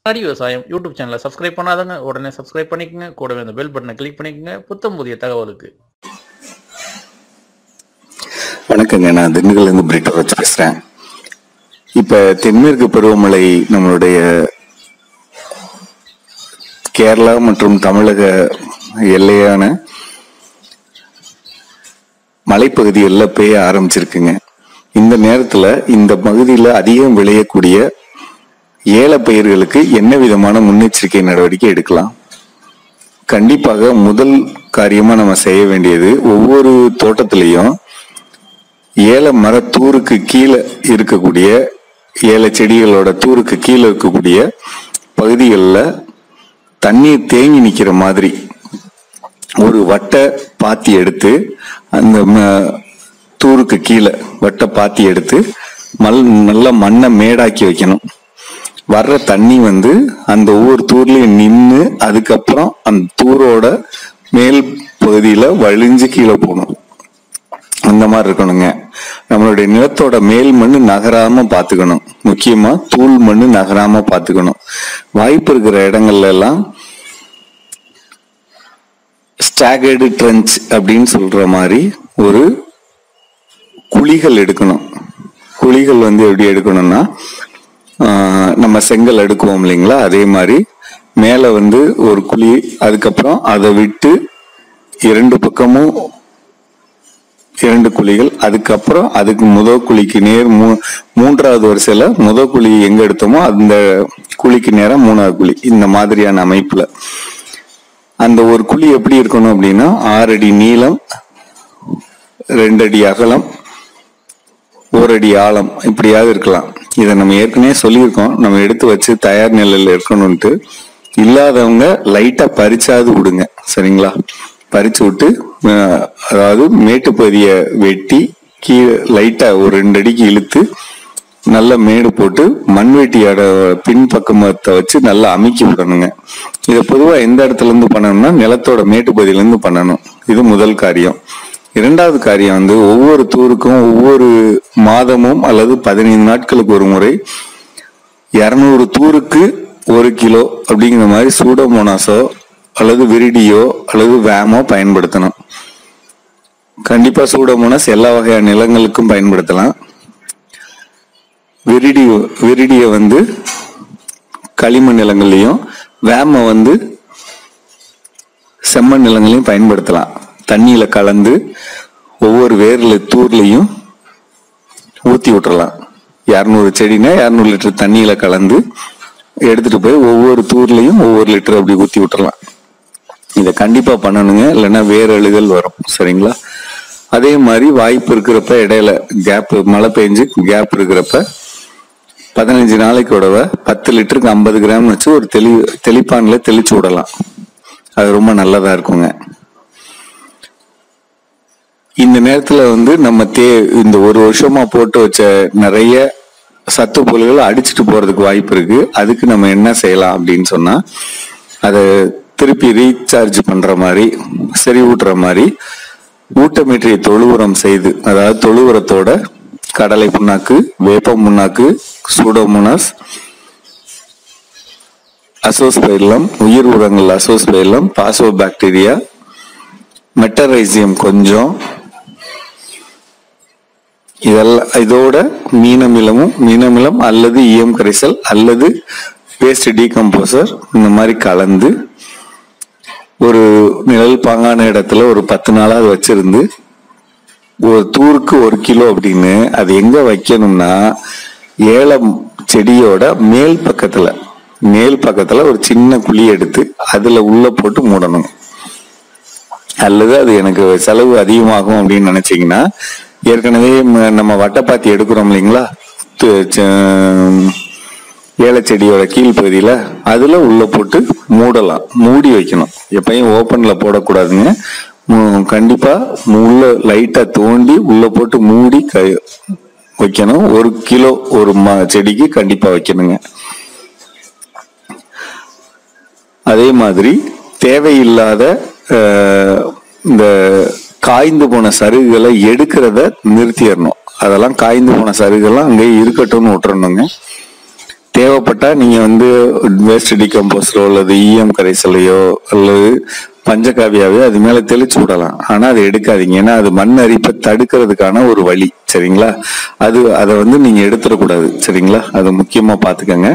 ஹரி விவசாயம் யூடியூப் சேனலை சப்ஸ்கிரைப் பண்ணாதங்க உடனே சப்ஸ்கிரைப் பண்ணிக்கங்க கூடவே அந்த பெல் பட்டனை கிளிக் பண்ணிக்கங்க புத்தம் புதிய தகவலுக்கு வணக்கங்க நான் திண்டுக்கல்லேருந்து பிரிட்டர் வச்சு பேசுகிறேன் இப்போ தென்மேற்கு பருவமழை நம்மளுடைய கேரளா மற்றும் தமிழக எல்லையான மலைப்பகுதிகளில் பெய்ய ஆரம்பிச்சிருக்குங்க இந்த நேரத்தில் இந்த பகுதியில் அதிகம் விளையக்கூடிய ஏல பயிர்களுக்கு என்ன விதமான முன்னெச்சரிக்கை நடவடிக்கை எடுக்கலாம் கண்டிப்பாக முதல் காரியமா நம்ம செய்ய வேண்டியது ஒவ்வொரு தோட்டத்திலையும் ஏல மர தூருக்கு கீழே இருக்கக்கூடிய ஏல செடிகளோட தூருக்கு கீழே இருக்கக்கூடிய பகுதிகளில் தண்ணீர் தேங்கி நிற்கிற மாதிரி ஒரு வட்ட பாத்தி எடுத்து அந்த ம- தூருக்கு கீழே வட்ட பாத்தி எடுத்து மல் நல்ல மண்ணை மேடாக்கி வைக்கணும் வர்ற தண்ணி வந்து அந்த ஒவ்வொரு தூர்லயும் நின்று அதுக்கப்புறம் அந்த தூரோட மேல் பகுதியில வழிஞ்சு கீழே போகணும் அந்த மாதிரி இருக்கணுங்க நம்மளுடைய நிலத்தோட மேல் மண்ணு நகராம பாத்துக்கணும் முக்கியமா தூள் மண்ணு நகராம பாத்துக்கணும் வாய்ப்பு இருக்கிற இடங்கள்ல எல்லாம் ஸ்டாகர்டு ட்ரென்ச் அப்படின்னு சொல்ற மாதிரி ஒரு குழிகள் எடுக்கணும் குழிகள் வந்து எப்படி எடுக்கணும்னா ஆஹ், நம்ம செங்கல் எடுக்குவோம் இல்லைங்களா அதே மாதிரி மேலே வந்து ஒரு குழி அதுக்கப்புறம் அதை விட்டு இரண்டு பக்கமும் இரண்டு குழிகள் அதுக்கப்புறம் அதுக்கு முதல் குழிக்கு நேர் மூ மூன்றாவது வரிசையில முதல் குழி எங்க எடுத்தோமோ அந்த குழிக்கு நேரம் மூணாவது குழி இந்த மாதிரியான அமைப்புல அந்த ஒரு குழி எப்படி இருக்கணும் அப்படின்னா ஆறு அடி நீளம் ரெண்டு அடி அகலம் ஒரு அடி ஆழம் இப்படியாவது இருக்கலாம் இதை நம்ம ஏற்கனவே சொல்லியிருக்கோம் நம்ம எடுத்து வச்சு தயார் நிலையில் இருக்கணும்ட்டு இல்லாதவங்க லைட்டா பறிச்சாவது விடுங்க சரிங்களா பறிச்சு விட்டு அஹ், அதாவது மேட்டுப்பகுதியை வெட்டி கீழே லைட்டா ஒரு ரெண்டு அடிக்கு இழுத்து நல்ல மேடு போட்டு மண்வெட்டியோட பின்பக்கமத்தை வச்சு நல்லா அமுக்கி விடணுங்க இதை பொதுவா எந்த இடத்துல இருந்து பண்ணணும்னா நிலத்தோட மேட்டுப்பகுதியில இருந்து பண்ணணும் இது முதல் காரியம் இரண்டாவது காரியம் வந்து ஒவ்வொரு தூருக்கும் ஒவ்வொரு மாதமும் அல்லது பதினைந்து நாட்களுக்கு ஒரு முறை இரநூறு தூருக்கு ஒரு கிலோ அப்படிங்கிற மாதிரி சூடோமோனாஸோ அல்லது விரிடியோ அல்லது வேமோ பயன்படுத்தணும் கண்டிப்பா சூடோமோனாஸ் எல்லா வகையான நிலங்களுக்கும் பயன்படுத்தலாம் விரிடியோ விரிடிய வந்து களிமண் நிலங்கள்லையும் வேம வந்து செம்மண் நிலங்களையும் பயன்படுத்தலாம் தண்ணியில கலந்து ஒவ்வொரு வேர்ல தூர்லையும் ஊத்தி விட்டுறலாம் இரநூறு செடினா இரநூறு லிட்டர் தண்ணியில கலந்து எடுத்துட்டு போய் ஒவ்வொரு தூர்லையும் ஒவ்வொரு லிட்டர் அப்படி ஊத்தி விட்டுறலாம் இதை கண்டிப்பா பண்ணணுங்க இல்லைன்னா வேர் அழுகல் வரும் சரிங்களா அதே மாதிரி வாய்ப்பு இருக்கிறப்ப இடையில கேப் மழை பெஞ்சு கேப் இருக்கிறப்ப பதினஞ்சு நாளைக்கு உடவை பத்து லிட்டருக்கு ஐம்பது கிராம் வச்சு ஒரு தெளி தெளிப்பான்ல தெளிச்சு விடலாம் அது ரொம்ப நல்லதா இருக்குங்க இந்த நேரத்துல வந்து நம்ம தே இந்த ஒரு வருஷமா போட்டு வச்ச நிறைய சத்து பொருள்களை அடிச்சிட்டு போறதுக்கு வாய்ப்பு இருக்கு அதுக்கு நம்ம என்ன செய்யலாம் அப்படின்னு சொன்னா அதை திருப்பி ரீசார்ஜ் பண்ற மாதிரி சரி ஊட்டுற மாதிரி ஊட்டமேற்றிய தொழு உரம் செய்து அதாவது தொழு உரத்தோட கடலை புண்ணாக்கு வேப்ப புண்ணாக்கு சூடோமோனாஸ் அசோஸ்பைலம் உயிர் உரங்கள் அசோஸ்பைலம் பாசோ பாக்டீரியா மெட்டரைசியம் கொஞ்சம் இதெல்லாம் இதோட மீனமிலமும் மீனமிலம் அல்லது ஈயம் கரைசல் அல்லது பேஸ்ட் டீகம்போசர் இந்த மாதிரி கலந்து ஒரு நிழல் பாங்கான இடத்துல ஒரு பத்து நாளாவது வச்சிருந்து ஒரு தூருக்கு ஒரு கிலோ அப்படின்னு அது எங்க வைக்கணும்னா ஏலம் செடியோட மேல் பக்கத்துல மேல் பக்கத்துல ஒரு சின்ன குழி எடுத்து அதுல உள்ள போட்டு மூடணும் அல்லது அது எனக்கு செலவு அதிகமாகும் அப்படின்னு நினைச்சீங்கன்னா ஏற்கனவே ம- நம்ம வட்டப்பாத்தி எடுக்கிறோம் இல்லைங்களா து- ச- ஏலச்செடியோட கீழ் பகுதியில அதுல உள்ள போட்டு மூடலாம் மூடி வைக்கணும் எப்பயும் ஓப்பன்ல போடக்கூடாதுங்க மு- கண்டிப்பா உள்ள லைட்டா தோண்டி உள்ள போட்டு மூடி க வைக்கணும் ஒரு கிலோ ஒரு ம- செடிக்கு கண்டிப்பா வைக்கணுங்க அதே மாதிரி தேவையில்லாத அஹ், இந்த காய்ந்து போன சருகுகளை எடுக்கிறத நிறுத்திடணும் அதெல்லாம் காய்ந்து போன சருகெல்லாம் அங்கேயே இருக்கட்டும்னு விட்டுறணுங்க தேவைப்பட்டா நீங்க வந்து வேஸ்ட் டிகம்போஸ்டோ அல்லது ஈயம் கரைசலையோ அல்லது பஞ்சகாவியாவே அது மேல தெளிச்சு விடலாம் ஆனா அதை எடுக்காதீங்க ஏன்னா அது மண் அரிப்பை தடுக்கிறதுக்கான ஒரு வழி சரிங்களா அது அதை வந்து நீங்க எடுத்துடக்கூடாது சரிங்களா அதை முக்கியமா பாத்துக்கோங்க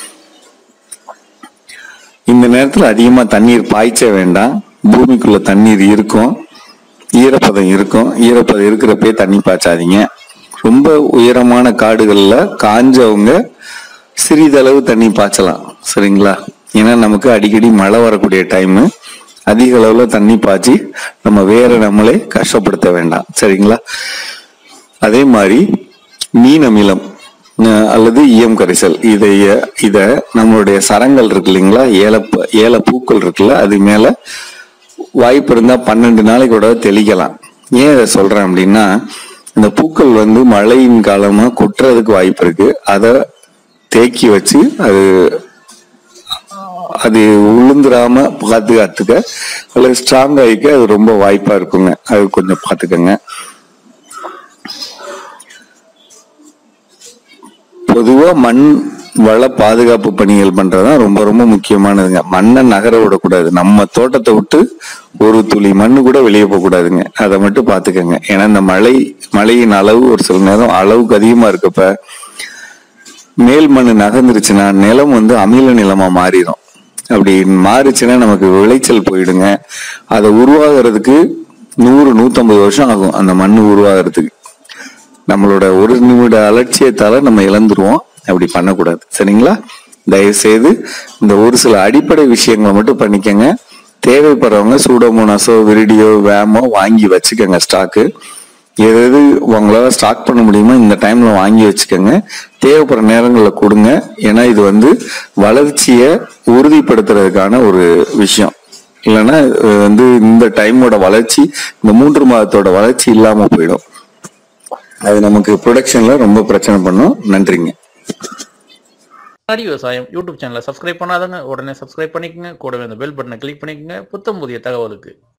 இந்த நேரத்துல அதிகமா தண்ணீர் பாய்ச்ச வேண்டாம் பூமிக்குள்ள தண்ணீர் இருக்கும் ஈரப்பதம் இருக்கும் ஈரப்பதம் இருக்கிறப்பே தண்ணி பாய்ச்சாதீங்க ரொம்ப உயரமான காடுகள்ல காஞ்சவங்க சிறிதளவு தண்ணி பாய்ச்சலாம் சரிங்களா ஏன்னா நமக்கு அடிக்கடி மழை வரக்கூடிய டைம் அதிக அளவுல தண்ணி பாய்ச்சி நம்ம வேற நம்மளே கஷ்டப்படுத்த வேண்டாம் சரிங்களா அதே மாதிரி மீன் அமிலம் அஹ், அல்லது ஈயம் கரைசல் இதை இத நம்மளுடைய சரங்கள் இருக்கு இல்லைங்களா ஏல ஏல பூக்கள் இருக்குல்ல அது மேல வாய்ப்பு இருந்தா பன்னெண்டு நாளைக்கு கூட தெளிக்கலாம் ஏன் இதை சொல்றேன் அப்படின்னா இந்த பூக்கள் வந்து மழையின் காலமா கொட்டுறதுக்கு வாய்ப்பு இருக்கு அதை தேக்கி வச்சு அது அது உளுந்துராம பாதுகாத்துக்க அல்லது ஸ்ட்ராங் ஆகிக்க அது ரொம்ப வாய்ப்பா இருக்குங்க அது கொஞ்சம் பாத்துக்கோங்க பொதுவா மண் வள பாதுகாப்பு பணிகள் பண்றதுதான் ரொம்ப ரொம்ப முக்கியமானதுங்க மண்ணை நகர விடக்கூடாது நம்ம தோட்டத்தை விட்டு ஒரு துளி மண்ணு கூட வெளியே போக கூடாதுங்க அதை மட்டும் பாத்துக்கோங்க ஏன்னா இந்த மழை மழையின் அளவு ஒரு சில நேரம் அளவுக்கு அதிகமா இருக்கப்ப மேல் மண் நகர்ந்துருச்சுன்னா நிலம் வந்து அமில நிலமா மாறிடும் அப்படி மாறிச்சுன்னா நமக்கு விளைச்சல் போயிடுங்க அதை உருவாகிறதுக்கு நூறு நூத்தம்பது வருஷம் ஆகும் அந்த மண் உருவாகிறதுக்கு நம்மளோட ஒரு நிமிட அலட்சியத்தால நம்ம இழந்துருவோம் அப்படி பண்ணக்கூடாது சரிங்களா தயவு செய்து இந்த ஒரு சில அடிப்படை விஷயங்களை மட்டும் பண்ணிக்கங்க தேவைப்படுறவங்க சூடோமோனாஸோ விரிடியோ வேமோ வாங்கி வச்சுக்கோங்க ஸ்டாக்கு எது எது உங்களால ஸ்டாக் பண்ண முடியுமோ இந்த டைம்ல வாங்கி வச்சுக்கோங்க தேவைப்படுற நேரங்களில் கொடுங்க ஏன்னா இது வந்து வளர்ச்சியை உறுதிப்படுத்துறதுக்கான ஒரு விஷயம் இல்லைன்னா இது வந்து இந்த டைமோட வளர்ச்சி இந்த மூன்று மாதத்தோட வளர்ச்சி இல்லாம போயிடும் அது நமக்கு ப்ரொடக்ஷன்ல ரொம்ப பிரச்சனை பண்ணும் நன்றிங்க முன்னாடி விவசாயம் யூடியூப் சேனலை சப்ஸ்கிரைப் பண்ணாதவங்க உடனே சப்ஸ்கிரைப் பண்ணிக்கங்க கூடவே அந்த பெல் பட்டனை கிளிக் பண்ணிக்கங்க புத்தம் புதிய தகவலுக்கு